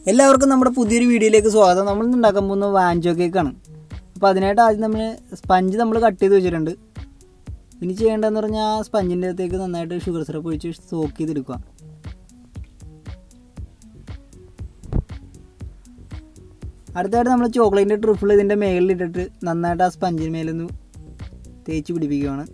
എല്ലാവർക്കും നമ്മുടെ പുതിയൊരു വീഡിയോയിലേക്ക് സ്വാഗതം നമ്മൾ ഇന്ന് ഉണ്ടാക്കാൻ പോകുന്ന വാഞ്ചോ കേക്കാണ് അപ്പോൾ അതിനായിട്ട് ആദ്യം നമ്മൾ സ്പഞ്ച് നമ്മൾ കട്ട് ചെയ്ത് വെച്ചിട്ടുണ്ട് ഇനി ചെയ്യേണ്ടതെന്ന് പറഞ്ഞാൽ ആ സ്പഞ്ചിൻ്റെ അകത്തേക്ക് നന്നായിട്ട് ഷുഗർ സിറപ്പ് ഒഴിച്ച് സോക്ക് ചെയ്തെടുക്കുക അടുത്തായിട്ട് നമ്മൾ ചോക്ലേറ്റിൻ്റെ ട്രിഫിൾ ഇതിൻ്റെ മേളിലിട്ടിട്ട് നന്നായിട്ട് ആ സ്പഞ്ചിന് മേലൊന്ന് തേച്ച് പിടിപ്പിക്കുകയാണ്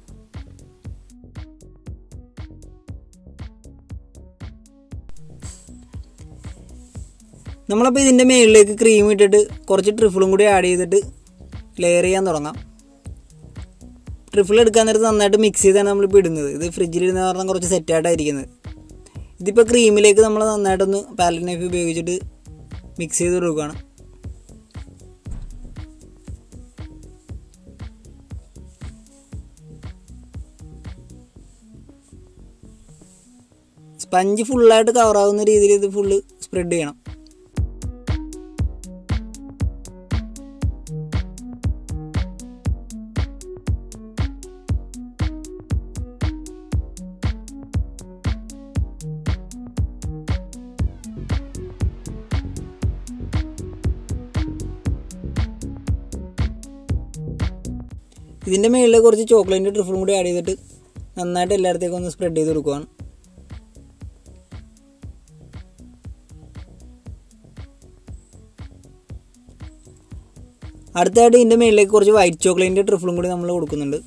നമ്മളപ്പോൾ ഇതിൻ്റെ മുകളിലേക്ക് ക്രീം ഇട്ടിട്ട് കുറച്ച് ട്രിഫിളും കൂടി ആഡ് ചെയ്തിട്ട് ലെയർ ചെയ്യാൻ തുടങ്ങാം ട്രിഫിൾ എടുക്കാൻ നേരത്ത് നന്നായിട്ട് മിക്സ് ചെയ്താണ് നമ്മളിപ്പോൾ ഇടുന്നത് ഇത് ഫ്രിഡ്ജിലിരുന്ന കാരണം കുറച്ച് സെറ്റായിട്ടായിരിക്കുന്നത് ഇതിപ്പോൾ ക്രീമിലേക്ക് നമ്മൾ നന്നായിട്ടൊന്ന് പാലറ്റ് നൈഫ് ഉപയോഗിച്ചിട്ട് മിക്സ് ചെയ്ത് കൊടുക്കുകയാണ് സ്പഞ്ച് ഫുള്ളായിട്ട് കവറാവുന്ന രീതിയിൽ ഇത് ഫുള്ള് സ്പ്രെഡ് ചെയ്യണം ഇതിൻ്റെ മുകളിൽ കുറച്ച് ചോക്ലേറ്റിൻ്റെ ട്രിഫിളും കൂടി ആഡ് ചെയ്തിട്ട് നന്നായിട്ട് എല്ലായിടത്തേക്കും ഒന്ന് സ്പ്രെഡ് ചെയ്ത് കൊടുക്കുകയാണ് അടുത്തായിട്ട് ഇതിൻ്റെ മുകളിലേക്ക് കുറച്ച് വൈറ്റ് ചോക്ലേറ്റിൻ്റെ ട്രിഫിളും കൂടി നമ്മൾ കൊടുക്കുന്നുണ്ട്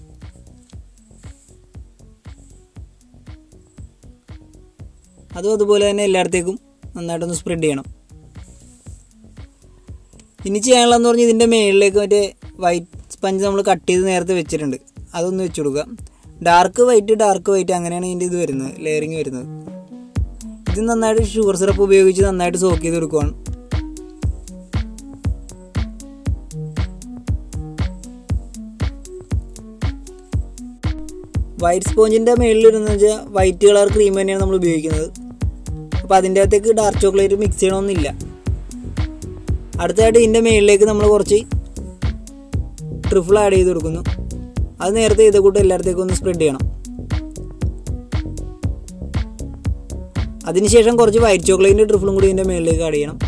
അതും അതുപോലെ തന്നെ എല്ലായിടത്തേക്കും നന്നായിട്ടൊന്ന് സ്പ്രെഡ് ചെയ്യണം ഇനി ചെയ്യാനുള്ളതെന്ന് പറഞ്ഞാൽ ഇതിൻ്റെ മുകളിലേക്ക് മറ്റേ വൈറ്റ് സ്പഞ്ച് നമ്മൾ കട്ട് ചെയ്ത് നേരത്തെ വെച്ചിട്ടുണ്ട് അതൊന്ന് വെച്ച് കൊടുക്കുക ഡാർക്ക് വൈറ്റ് ഡാർക്ക് വൈറ്റ് അങ്ങനെയാണ് ഇതിൻ്റെ ഇത് വരുന്നത് ലെയറിങ് വരുന്നത് ഇത് നന്നായിട്ട് ഷുഗർ സിറപ്പ് ഉപയോഗിച്ച് നന്നായിട്ട് സോക്ക് ചെയ്ത് കൊടുക്കുവാണ് വൈറ്റ് സ്പോഞ്ചിൻ്റെ മുകളിലിരുന്ന് വെച്ചാൽ വൈറ്റ് കളർ ക്രീം തന്നെയാണ് നമ്മൾ ഉപയോഗിക്കുന്നത് അപ്പോൾ അതിൻ്റെ അകത്തേക്ക് ഡാർക്ക് ചോക്ലേറ്റ് മിക്സ് ചെയ്യണമെന്നില്ല അടുത്തതായിട്ട് ഇതിൻ്റെ മുകളിലേക്ക് നമ്മൾ കുറച്ച് ട്രിഫിൾ ആഡ് ചെയ്ത് കൊടുക്കുന്നു അത് നേരത്തെ ചെയ്ത കൂട്ട് എല്ലായിടത്തേക്കും ഒന്ന് സ്പ്രെഡ് ചെയ്യണം അതിനുശേഷം കുറച്ച് വൈറ്റ് ചോക്ലേറ്റിൻ്റെ ട്രിഫിളും കൂടി ഇതിൻ്റെ മുകളിലേക്ക് ആഡ് ചെയ്യണം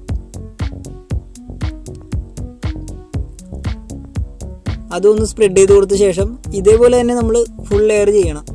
അതൊന്ന് സ്പ്രെഡ് ചെയ്ത് കൊടുത്ത ശേഷം ഇതേപോലെ തന്നെ നമ്മൾ ഫുൾ ലെയർ ചെയ്യണം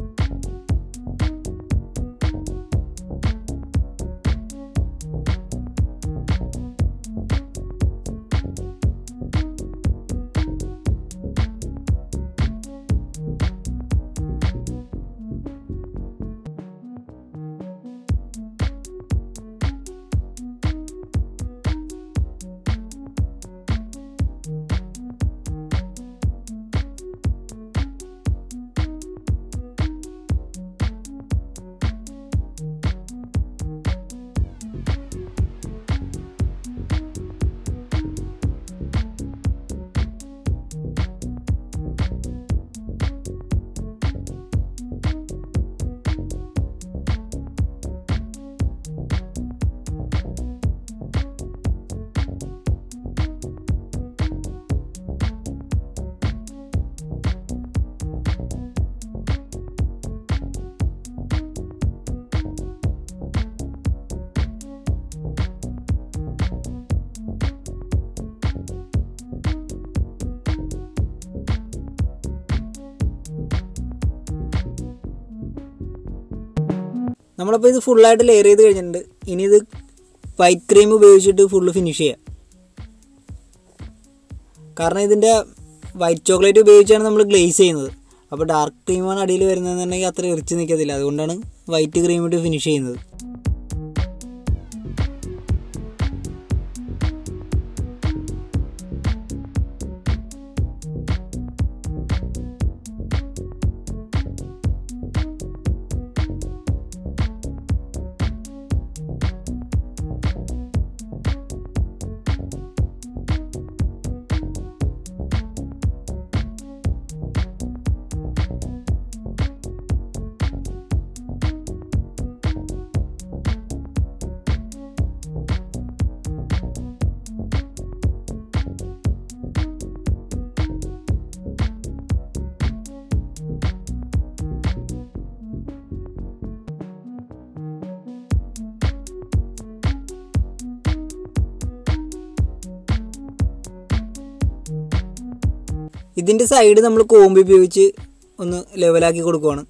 നമ്മളപ്പോൾ ഇത് ഫുള്ളായിട്ട് ലെയർ ചെയ്ത് കഴിഞ്ഞിട്ടുണ്ട് ഇനി ഇത് വൈറ്റ് ക്രീം ഉപയോഗിച്ചിട്ട് ഫുള്ള് ഫിനിഷ് ചെയ്യാം കാരണം ഇതിൻ്റെ വൈറ്റ് ചോക്ലേറ്റ് ഉപയോഗിച്ചാണ് നമ്മൾ ഗ്ലേസ് ചെയ്യുന്നത് അപ്പോൾ ഡാർക്ക് ക്രീമാണ് അടിയിൽ വരുന്നതെന്നുണ്ടെങ്കിൽ അത്ര എറിച്ച് നിൽക്കത്തില്ല അതുകൊണ്ടാണ് വൈറ്റ് ക്രീം ഇട്ട് ഫിനിഷ് ചെയ്യുന്നത് ഇതിൻ്റെ സൈഡ് നമ്മൾ കോമ്പ് ഉപയോഗിച്ച് ഒന്ന് ലെവലാക്കി കൊടുക്കുവാണ്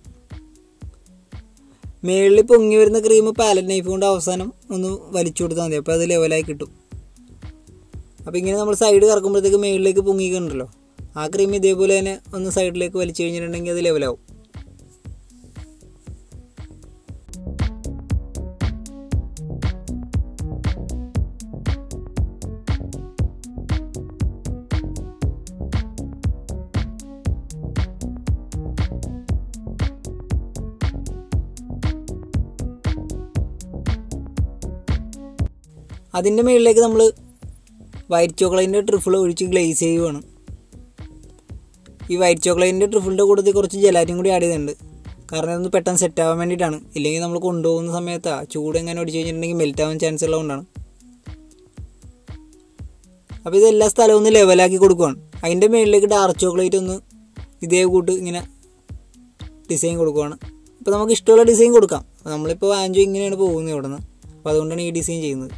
മേളിൽ പൊങ്ങി വരുന്ന ക്രീം പാലറ്റ് നൈഫ് കൊണ്ട് അവസാനം ഒന്ന് വലിച്ചു കൊടുത്താൽ മതി അപ്പോൾ അത് ലെവലായി കിട്ടും അപ്പോൾ ഇങ്ങനെ നമ്മൾ സൈഡ് കറക്കുമ്പോഴത്തേക്ക് മേളിലേക്ക് പൊങ്ങിക്കുന്നുണ്ടല്ലോ ആ ക്രീം ഇതേപോലെ തന്നെ ഒന്ന് സൈഡിലേക്ക് വലിച്ചു കഴിഞ്ഞിട്ടുണ്ടെങ്കിൽ അത് ലെവലാവും അതിൻ്റെ മുകളിലേക്ക് നമ്മൾ വൈറ്റ് ചോക്ലേറ്റിൻ്റെ ട്രിഫിൾ ഒഴിച്ച് ഗ്ലേസ് ചെയ്യുവാണ് ഈ വൈറ്റ് ചോക്ലേറ്റിൻ്റെ ട്രിഫിളിൻ്റെ കൂട്ടത്തിൽ കുറച്ച് ജലാറ്റിൻ കൂടി ആഡ് ചെയ്തിട്ടുണ്ട് കാരണം ഇതൊന്ന് പെട്ടെന്ന് സെറ്റ് ആവാൻ വേണ്ടിയിട്ടാണ് ഇല്ലെങ്കിൽ നമ്മൾ കൊണ്ടുപോകുന്ന സമയത്ത് ചൂട് എങ്ങനെ ഒടിച്ച് കഴിഞ്ഞിട്ടുണ്ടെങ്കിൽ മെൽറ്റ് ആവാൻ ചാൻസ് ഉള്ളതുകൊണ്ടാണ് അപ്പോൾ ഇത് എല്ലാ സ്ഥലവും ഒന്ന് ലെവലാക്കി കൊടുക്കുവാണ് അതിൻ്റെ മുകളിലേക്ക് ഡാർക്ക് ചോക്ലേറ്റ് ഒന്ന് ഇതേ കൂട്ട് ഇങ്ങനെ ഡിസൈൻ കൊടുക്കുവാണ് അപ്പോൾ നമുക്ക് ഇഷ്ടമുള്ള ഡിസൈൻ കൊടുക്കാം അപ്പോൾ നമ്മളിപ്പോൾ ആൻജോ ഇങ്ങനെയാണ് പോകുന്നത് ഇവിടെ നിന്ന് അപ്പോൾ അതുകൊണ്ടാണ് ഈ ഡിസൈൻ ചെയ്യുന്നത്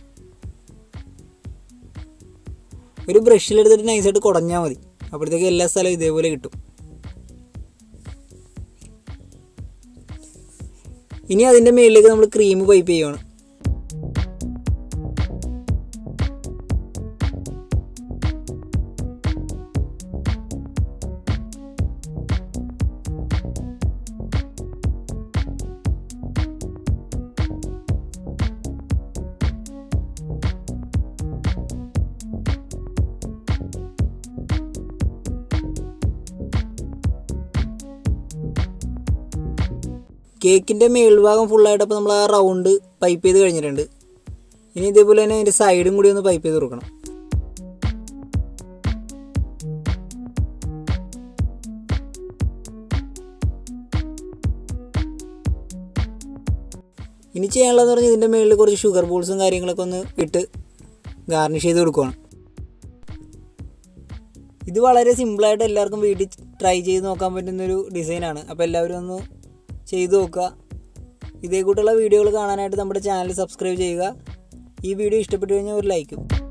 ഒരു ബ്രഷിലെടുത്തിട്ട് നൈസായിട്ട് കുടഞ്ഞാൽ മതി അപ്പോഴത്തേക്ക് എല്ലാ സ്ഥലവും ഇതേപോലെ കിട്ടും ഇനി അതിൻ്റെ മുകളിലേക്ക് നമ്മൾ ക്രീം പൈപ്പ് ചെയ്യുവാണ് കേക്കിൻ്റെ മേൽഭാഗം ഫുള്ളായിട്ട് അപ്പോൾ നമ്മൾ ആ റൗണ്ട് പൈപ്പ് ചെയ്ത് കഴിഞ്ഞിട്ടുണ്ട് ഇനി ഇതേപോലെ തന്നെ അതിൻ്റെ സൈഡും കൂടി ഒന്ന് പൈപ്പ് ചെയ്ത് കൊടുക്കണം ഇനി ചെയ്യാനുള്ളതെന്ന് പറഞ്ഞാൽ ഇതിൻ്റെ മുകളിൽ കുറച്ച് ഷുഗർ ബോൾസും കാര്യങ്ങളൊക്കെ ഒന്ന് ഇട്ട് ഗാർണിഷ് ചെയ്ത് കൊടുക്കുകയാണ് ഇത് വളരെ സിമ്പിളായിട്ട് എല്ലാവർക്കും വീട്ടിൽ ട്രൈ ചെയ്ത് നോക്കാൻ പറ്റുന്നൊരു ഡിസൈനാണ് അപ്പോൾ എല്ലാവരും ഒന്ന് ചെയ്തു നോക്കുക ഇതേ കൂട്ടുള്ള വീഡിയോകൾ കാണാനായിട്ട് നമ്മുടെ ചാനൽ സബ്സ്ക്രൈബ് ചെയ്യുക ഈ വീഡിയോ ഇഷ്ടപ്പെട്ടു കഴിഞ്ഞാൽ ഒരു ലൈക്കും